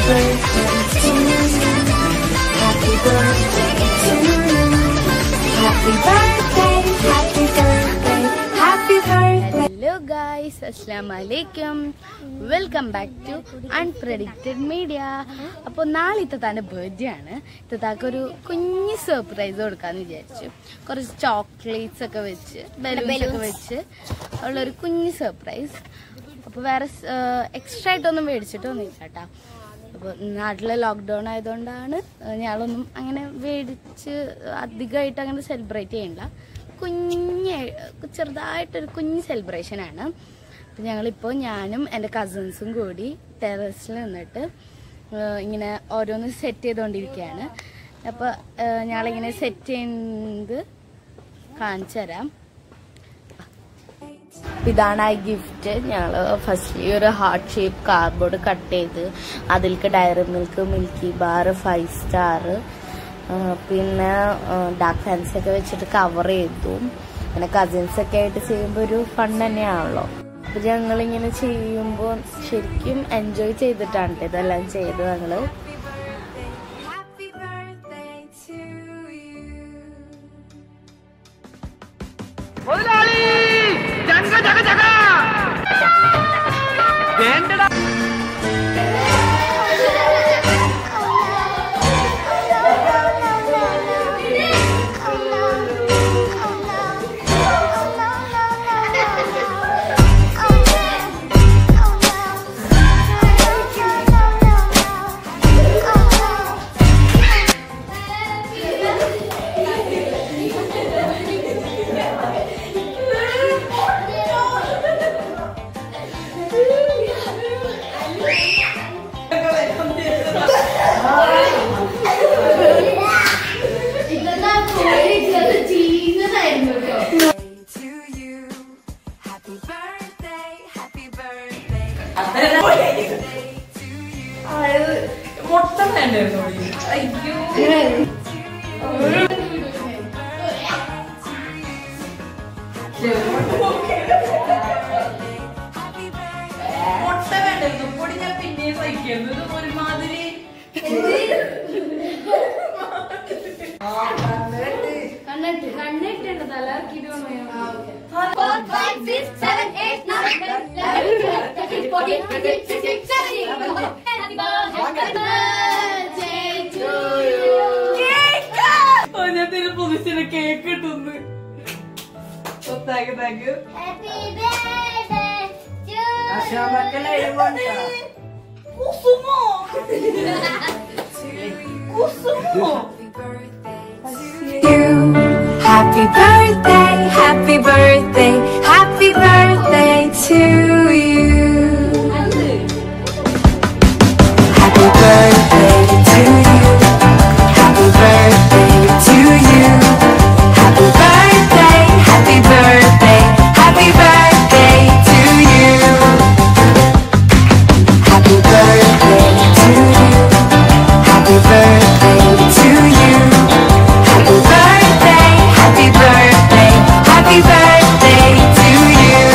birthday to you. Happy birthday to you. Happy birthday, happy birthday, happy birthday. Hello guys അസ്സാം വലൈക്കും welcome back to unpredicted media അപ്പോൾ നാളെ ഇത്തത്താൻ്റെ birthday ആണ് ഇത്തത്താക്ക് ഒരു കുഞ്ഞ് സർപ്രൈസ് കൊടുക്കാന്ന് വിചാരിച്ചു കുറച്ച് ചോക്ലേറ്റ്സ് ഒക്കെ വെച്ച് ബലൂൺസ് ഒക്കെ വെച്ച് ഉള്ളൊരു കുഞ്ഞ് സർപ്രൈസ് അപ്പോൾ വേറെ എക്സ്ട്രാ ആയിട്ടൊന്നും മേടിച്ചിട്ടൊന്നുമില്ല കേട്ടോ അപ്പോൾ നാട്ടിൽ ലോക്ക്ഡൗൺ ആയതുകൊണ്ടാണ് ഞങ്ങളൊന്നും അങ്ങനെ മേടിച്ച് അധികമായിട്ട് അങ്ങനെ സെലിബ്രേറ്റ് ചെയ്യണില്ല കുഞ്ഞ് ചെറുതായിട്ടൊരു കുഞ്ഞ് സെലിബ്രേഷനാണ് അപ്പം ഞങ്ങളിപ്പോൾ ഞാനും എൻ്റെ കസിൻസും കൂടി ടെറസിൽ നിന്നിട്ട് ഏഹ് ഇങ്ങനെ ഓരോന്ന് സെറ്റ് ചെയ്തുകൊണ്ടിരിക്കുകയാണ് അപ്പോൾ ഞങ്ങളിങ്ങനെ സെറ്റ് ചെയ്യുന്നത് കാണിച്ചു തരാം ഇതാണ് ആ ഗിഫ്റ്റ് ഞങ്ങൾ ഫസ്റ്റ്ലി ഒരു ഹാർട്ട് ഷേപ്പ് കാർഡ്ബോർഡ് കട്ട് ചെയ്ത് അതിലേക്ക് dairy milk milky bar five star പിന്നെ ഡാർക്ക് ഫാൻസി ഒക്കെ വെച്ചിട്ട് കവർ ചെയ്തു പിന്നെ കസിൻസ് ഒക്കെ ആയിട്ട് ചെയ്യുമ്പോൾ ഒരു ഫൺ തന്നെയാണല്ലോ അപ്പൊ ഞങ്ങളിങ്ങനെ ചെയ്യുമ്പോൾ ശരിക്കും എൻജോയ് ചെയ്തിട്ടാണ് ട്ടോ ഇതെല്ലാം ചെയ്ത് ഞങ്ങള് Happy birthday to you. മുതലാളി ജഗ ജഗ ജഗ വേണ്ടടാ To you. Happy birthday, happy birthday. Birthday to you. Happy birthday. കണ്ണിട്ട് കണ്ണിട്ടുണ്ട് തലർക്കിട്ട് Four, five, six, seven, eight, nine, ten, eleven, twelve, thirteen, fourteen, fifteen, sixteen, seventeen. Happy birthday to you. Cake കിട്ടുന്നു thank you thank you Happy birthday to Kusumo Kusumo Happy birthday, happy birthday, happy birthday to you. Happy birthday to you. Happy birthday to you. Happy birthday, happy birthday, happy birthday to you. Happy birthday to you. Happy birthday to you. Happy birthday, happy birthday, happy birthday to you.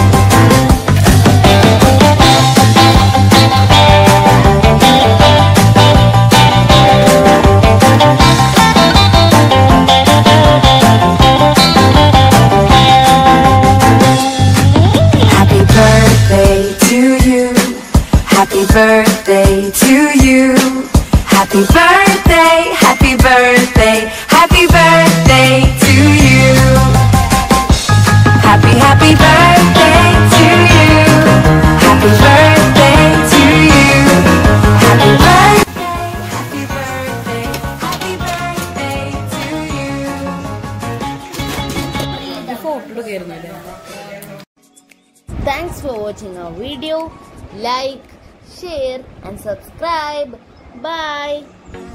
Happy birthday to you. Happy birthday to you. Happy birthday, happy birthday, happy birthday to you. Happy, happy birthday to you. Happy birthday to you. Happy birthday, happy birthday, happy birthday to you. Photo കയറുന്നില്ല Thanks for watching our video. Like, share, and subscribe. Bye.